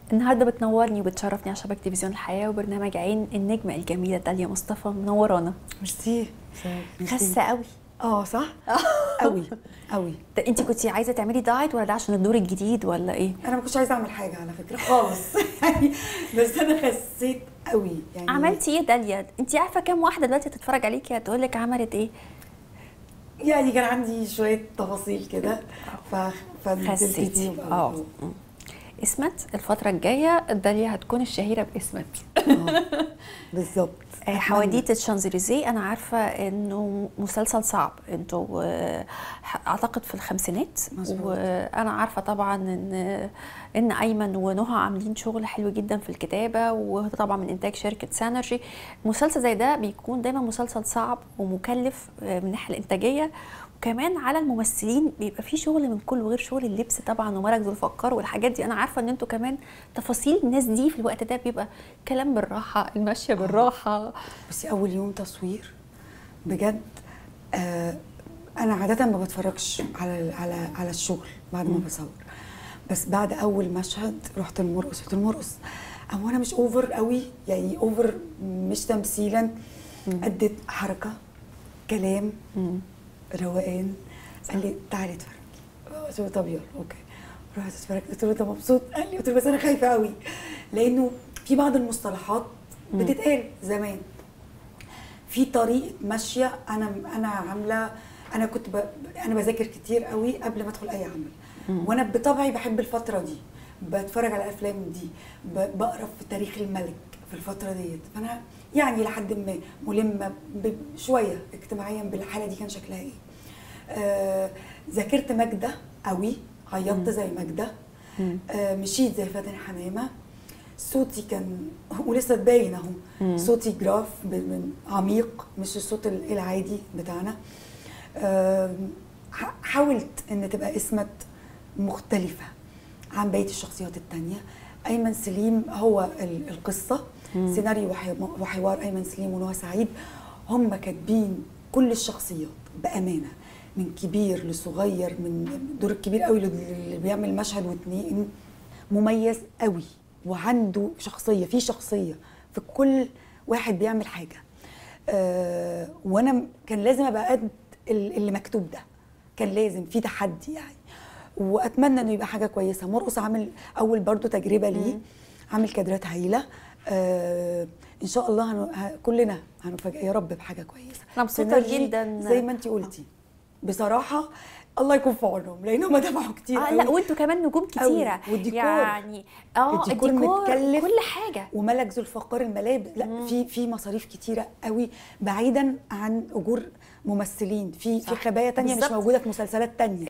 النهارده بتنورني وبتشرفني على شبكه تلفزيون الحياه وبرنامج عين النجمه الجميله داليا مصطفى منورانا ميرسي خاسه قوي اه صح قوي قوي ده انت كنتي عايزه تعملي دايت ولا ده عشان الدور الجديد ولا ايه انا ما كنتش عايزه اعمل حاجه على فكره خالص يعني بس انا خسيت قوي يعني عملتي ايه داليا انت عارفه كام واحده دلوقتي تتفرج عليكي هتقول لك عملت ايه يعني كان عندي شويه تفاصيل كده ف فنزلت خسيتي فيهم اه أوي. م. اسمت الفتره الجايه داليا هتكون الشهيره باسمت آه، بالظبط آه، حواديت الشانزليزيه انا عارفه انه مسلسل صعب انتوا آه، ح- اعتقد في الخمسينات مظبوط. وانا عارفه طبعا ان ان ايمن ونهى عاملين شغل حلو جدا في الكتابه وطبعا من انتاج شركه سانرجي مسلسل زي ده بيكون دايما مسلسل صعب ومكلف آه، من الناحيه الانتاجيه وكمان على الممثلين بيبقى في شغل من كل وغير شغل اللبس طبعا وملك ذو الفقار والحاجات دي انا عارفه ان انتوا كمان تفاصيل الناس دي في الوقت ده بيبقى كلام بالراحه المشيه بالراحه بصي اول يوم تصوير بجد آه انا عاده ما بتفرجش على على على الشغل بعد ما بصور بس بعد اول مشهد رحت المرقص قلت المرقص هو انا مش اوفر قوي يعني اوفر مش تمثيلا قد حركه كلام روقان قال لي تعالي اتفرجي قلت له طب يلا اوكي رحت اتفرجت قلت له انت مبسوط قال لي قلت له بس انا خايفه قوي لانه في بعض المصطلحات بتتقال زمان في طريقه ماشيه انا انا عامله انا كنت ب... انا بذاكر كتير قوي قبل ما ادخل اي عمل وانا بطبعي بحب الفتره دي بتفرج على الافلام دي ب... بقرا في تاريخ الملك في الفتره ديت فانا يعني لحد ما ملمه ب... شويه اجتماعيا بالحاله دي كان شكلها ايه آه، ذاكرت ماجده قوي عيطت زي ماجده آه، مشيت زي فاتن حمامه صوتي كان ولسه تباين اهو صوتي جراف ب- من عميق مش الصوت ال- العادي بتاعنا آم، ح- حاولت ان تبقى اسمت مختلفه عن بقيه الشخصيات التانية ايمن سليم هو ال- القصه سيناريو وحي- وحوار ايمن سليم ونهى سعيد هم كاتبين كل الشخصيات بامانه من كبير لصغير من دور الكبير قوي اللي بيعمل مشهد واتنين مميز قوي وعنده شخصيه في شخصيه في كل واحد بيعمل حاجه آه وانا م- كان لازم ابقى قد ال- اللي مكتوب ده كان لازم في تحدي يعني واتمنى انه يبقى حاجه كويسه مرقص عامل اول برضو تجربه ليه عامل كادرات هايله آه ان شاء الله هن... ه... كلنا هنفاجئ يا رب بحاجه كويسه أنا مبسوطة سينرجي جداً. زي ما انت قلتي بصراحه الله يكون في عونهم لانهم دفعوا كتير اه لا قوي. وانتوا كمان نجوم أوي. كتيره والديكور. يعني اه الديكور الديكور متكلف. كل حاجه وملك ذو الفقار الملابس لا في في مصاريف كتيره قوي بعيدا عن اجور ممثلين في في صح. خبايا تانية مش بالظبط. موجوده في مسلسلات تانية